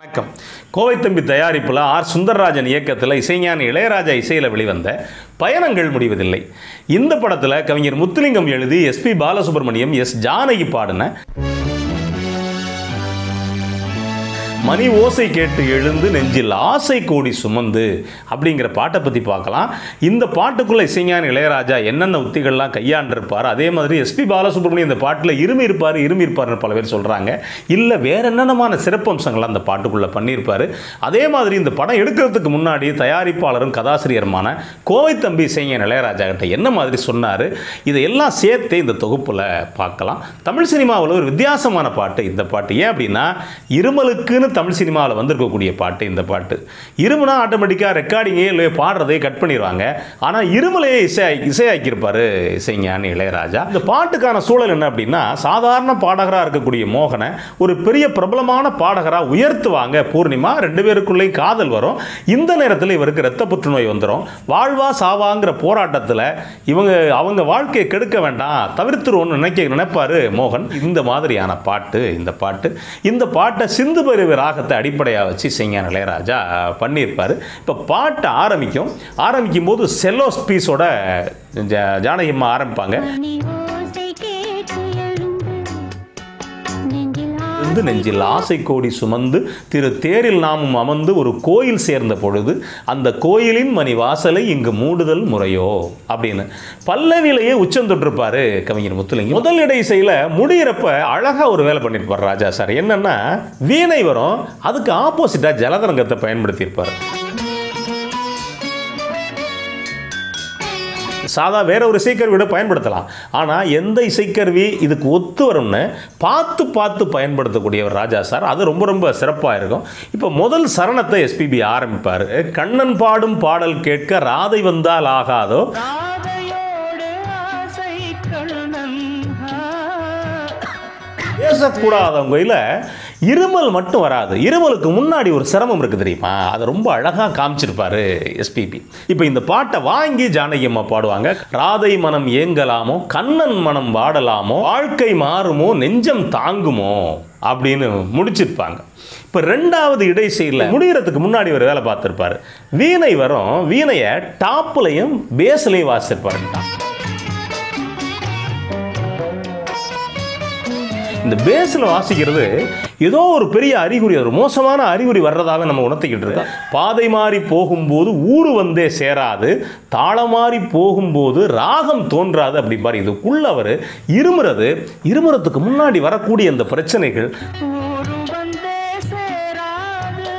வணக்கம் கோவை தம்பி தயாரிப்பில் ஆர் சுந்தரராஜன் இயக்கத்தில் இசைஞானி இளையராஜா இசையில் வெளிவந்த பயணங்கள் முடிவதில்லை இந்த படத்தில் கவிஞர் முத்துலிங்கம் எழுதி எஸ்பி பாலசுப்ரமணியம் எஸ் ஜானகி பாடின மணி ஓசை கேட்டு எழுந்து நெஞ்சில் ஆசை கோடி சுமந்து அப்படிங்கிற பாட்டை பற்றி பார்க்கலாம் இந்த பாட்டுக்குள்ளே இசைஞானி இளையராஜா என்னென்ன உத்திகள்லாம் கையாண்டிருப்பார் அதே மாதிரி எஸ்பி பாலசுப்ரமணியம் இந்த பாட்டில் இருமி இருப்பார் இருமி இருப்பார்னு பல பேர் சொல்கிறாங்க இல்லை வேற என்னென்னமான சிறப்பம்சங்கள்லாம் அந்த பாட்டுக்குள்ளே பண்ணியிருப்பார் அதே மாதிரி இந்த படம் எடுக்கிறதுக்கு முன்னாடி தயாரிப்பாளரும் கதாசிரியருமான கோவை தம்பி இசைஞானி இளையராஜா கிட்ட என்ன மாதிரி சொன்னார் இதையெல்லாம் சேர்த்து இந்த தொகுப்பில் பார்க்கலாம் தமிழ் சினிமாவில் ஒரு வித்தியாசமான பாட்டு இந்த பாட்டு ஏன் அப்படின்னா இருமலுக்குன்னு தமிழ் சினிமாவில் வந்திருக்கக்கூடிய பாட்டு இந்த பாட்டு இருமுனா ஆட்டோமேட்டிக்காக ரெக்கார்டிங்கே இல்லை பாடுறதே கட் பண்ணிடுவாங்க ஆனால் இருமலையே இசை இசையாக்கியிருப்பார் இசைஞானி இளையராஜா இந்த பாட்டுக்கான சூழல் என்ன அப்படின்னா சாதாரண பாடகராக இருக்கக்கூடிய மோகனை ஒரு பெரிய பிரபலமான பாடகராக உயர்த்துவாங்க பூர்ணிமா ரெண்டு பேருக்குள்ளேயும் காதல் வரும் இந்த நேரத்தில் இவருக்கு இரத்த புற்றுநோய் வந்துடும் வாழ்வா சாவாங்கிற போராட்டத்தில் இவங்க அவங்க வாழ்க்கையை கெடுக்க வேண்டாம் தவிர்த்துருவோம்னு நினைக்க நினைப்பாரு மோகன் இந்த மாதிரியான பாட்டு இந்த பாட்டு இந்த பாட்டை சிந்து பருவ ராகத்தை அடிப்படையாக வச்சு சிங்கான இளையராஜா பண்ணியிருப்பார் இப்போ பாட்டு ஆரம்பிக்கும் ஆரம்பிக்கும் போது செல்லோ பீஸோட ஜானகி அம்மா ஆரம்பிப்பாங்க மணி ஓசை கேட்டு எழுந்து நெஞ்சில் வந்து நெஞ்சில் ஆசை கோடி சுமந்து திரு தேரில் நாமும் அமர்ந்து ஒரு கோயில் சேர்ந்த பொழுது அந்த கோயிலின் மணி வாசலை இங்கு மூடுதல் முறையோ அப்படின்னு பல்லவிலேயே உச்சம் தொட்டிருப்பாரு கவிஞர் முத்துலிங்கம் முதல் இடை இசையில் முடியிறப்ப அழகா ஒரு வேலை பண்ணியிருப்பார் ராஜா சார் என்னன்னா வீணை வரும் அதுக்கு ஆப்போசிட்டாக ஜலதரங்கத்தை பயன்படுத்தியிருப்பார் சாதா வேற ஒரு இசைக்கருவியோட பயன்படுத்தலாம் ஆனால் எந்த இசைக்கருவி இதுக்கு ஒத்து வரும்னு பார்த்து பார்த்து பயன்படுத்தக்கூடியவர் ராஜா சார் அது ரொம்ப ரொம்ப சிறப்பாக இருக்கும் இப்போ முதல் சரணத்தை எஸ்பிபி ஆரம்பிப்பார் கண்ணன் பாடும் பாடல் கேட்க ராதை வந்தால் ஆகாதோ ராதையோடு ஆசை கண்ணன் பேசக்கூடாதவங்கள இருமல் மட்டும் வராது இருமலுக்கு முன்னாடி ஒரு சிரமம் இருக்குது தெரியுமா அதை ரொம்ப அழகாக காமிச்சிருப்பாரு எஸ்பிபி இப்போ இந்த பாட்டை வாங்கி ஜானகி அம்மா பாடுவாங்க ராதை மனம் ஏங்கலாமோ கண்ணன் மனம் வாடலாமோ வாழ்க்கை மாறுமோ நெஞ்சம் தாங்குமோ அப்படின்னு முடிச்சிருப்பாங்க இப்போ ரெண்டாவது இடைசெயலில் முடிகிறதுக்கு முன்னாடி ஒரு வேலை பார்த்துருப்பாரு வீணை வரும் வீணையை டாப்லையும் பேஸ்லையும் வாசிச்சிருப்பாரு இந்த பேஸில் வாசிக்கிறது ஏதோ ஒரு பெரிய அறிகுறி ஒரு மோசமான அறிகுறி வர்றதாக நம்ம உணர்த்திக்கிட்டு இருக்கோம் பாதை மாறி போகும்போது ஊரு வந்தே சேராது தாளம் மாறி போகும்போது ராகம் தோன்றாது அப்படிம்பாரு இதுக்குள்ள அவர் இருமுறது இருமுறதுக்கு முன்னாடி வரக்கூடிய அந்த பிரச்சனைகள் ஊரு வந்தே சேராது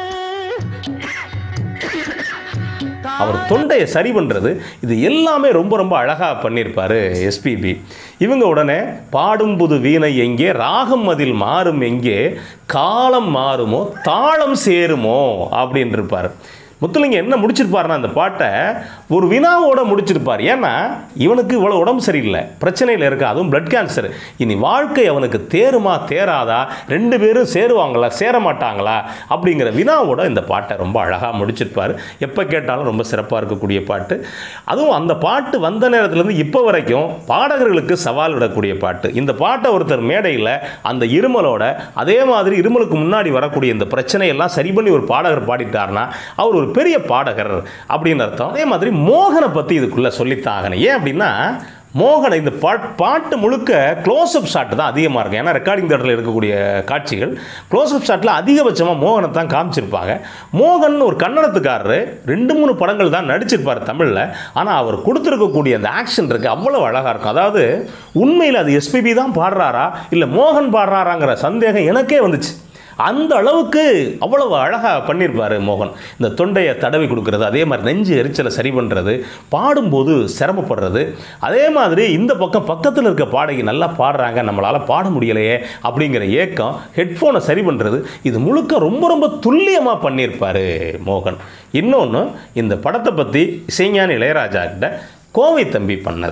அவர் தொண்டையை சரி பண்ணுறது இது எல்லாமே ரொம்ப ரொம்ப அழகாக பண்ணியிருப்பாரு எஸ்பிபி இவங்க உடனே பாடும் புது வீணை எங்கே ராகம் அதில் மாறும் எங்கே காலம் மாறுமோ தாளம் சேருமோ அப்படின்னு இருப்பார் முத்துலிங்க என்ன முடிச்சிருப்பாருன்னா அந்த பாட்டை ஒரு வினாவோட முடிச்சிருப்பார் ஏன்னா இவனுக்கு இவ்வளோ உடம்பு சரியில்லை பிரச்சனையில் இருக்கு அதுவும் பிளட் கேன்சர் இனி வாழ்க்கை அவனுக்கு தேருமா தேராதா ரெண்டு பேரும் சேருவாங்களா சேர மாட்டாங்களா அப்படிங்கிற வினாவோட இந்த பாட்டை ரொம்ப அழகாக முடிச்சிருப்பார் எப்போ கேட்டாலும் ரொம்ப சிறப்பாக இருக்கக்கூடிய பாட்டு அதுவும் அந்த பாட்டு வந்த நேரத்துலேருந்து இப்போ வரைக்கும் பாடகர்களுக்கு சவால் விடக்கூடிய பாட்டு இந்த பாட்டை ஒருத்தர் மேடையில் அந்த இருமலோட அதே மாதிரி இருமலுக்கு முன்னாடி வரக்கூடிய இந்த பிரச்சனையெல்லாம் சரி பண்ணி ஒரு பாடகர் பாடிட்டார்னா அவர் ஒரு பெரிய பாடகர் அப்படின்னு அர்த்தம் அதே மாதிரி மோகனை பற்றி இதுக்குள்ளே சொல்லித்தான் ஆகணும் ஏன் அப்படின்னா மோகனை இந்த பாட் பாட்டு முழுக்க க்ளோஸ்அப் ஷாட் தான் அதிகமாக இருக்கும் ஏன்னா ரெக்கார்டிங் தேட்டரில் இருக்கக்கூடிய காட்சிகள் க்ளோஸ்அப் ஷாட்டில் அதிகபட்சமாக மோகனை தான் காமிச்சிருப்பாங்க மோகன் ஒரு கன்னடத்துக்காரரு ரெண்டு மூணு படங்கள் தான் நடிச்சிருப்பார் தமிழில் ஆனால் அவர் கொடுத்துருக்கக்கூடிய அந்த ஆக்ஷன் இருக்குது அவ்வளோ அழகாக இருக்கும் அதாவது உண்மையில் அது எஸ்பிபி தான் பாடுறாரா இல்லை மோகன் பாடுறாராங்கிற சந்தேகம் எனக்கே வந்துச்சு அந்த அளவுக்கு அவ்வளவு அழகாக பண்ணியிருப்பார் மோகன் இந்த தொண்டையை தடவி கொடுக்கறது அதே மாதிரி நெஞ்சு எரிச்சலை சரி பண்ணுறது பாடும்போது சிரமப்படுறது அதே மாதிரி இந்த பக்கம் பக்கத்தில் இருக்க பாடகி நல்லா பாடுறாங்க நம்மளால் பாட முடியலையே அப்படிங்கிற ஏக்கம் ஹெட்ஃபோனை சரி பண்ணுறது இது முழுக்க ரொம்ப ரொம்ப துல்லியமாக பண்ணியிருப்பார் மோகன் இன்னொன்று இந்த படத்தை பற்றி இசைஞானி இளையராஜா கிட்ட கோவை தம்பி பண்ணது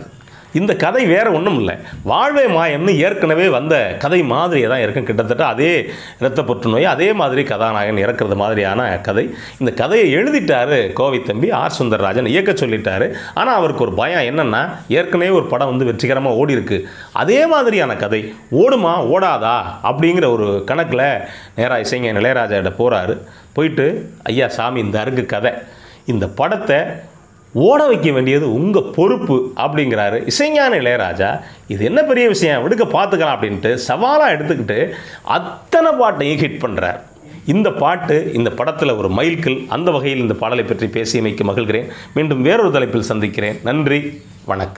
இந்த கதை வேற ஒன்றும் இல்லை வாழ்வே மாயம்னு ஏற்கனவே வந்த கதை மாதிரியே தான் இருக்கும் கிட்டத்தட்ட அதே இரத்த புற்றுநோய் அதே மாதிரி கதாநாயகன் இறக்குறது மாதிரியான கதை இந்த கதையை எழுதிட்டாரு கோவை தம்பி ஆர் சுந்தரராஜன் இயக்க சொல்லிட்டாரு ஆனால் அவருக்கு ஒரு பயம் என்னன்னா ஏற்கனவே ஒரு படம் வந்து வெற்றிகரமாக ஓடி இருக்கு அதே மாதிரியான கதை ஓடுமா ஓடாதா அப்படிங்கிற ஒரு கணக்கில் நேராக இசைஞர் இளையராஜாட்ட போகிறாரு போயிட்டு ஐயா சாமி இந்த அருகு கதை இந்த படத்தை ஓட வைக்க வேண்டியது உங்கள் பொறுப்பு அப்படிங்கிறாரு இசைஞான இளையராஜா இது என்ன பெரிய விஷயம் விடுக்க பார்த்துக்கலாம் அப்படின்ட்டு சவாலாக எடுத்துக்கிட்டு அத்தனை பாட்டையும் ஹிட் பண்ணுறார் இந்த பாட்டு இந்த படத்தில் ஒரு மைல்கல் அந்த வகையில் இந்த பாடலை பற்றி பேசியமைக்கு மகிழ்கிறேன் மீண்டும் வேறொரு தலைப்பில் சந்திக்கிறேன் நன்றி வணக்கம்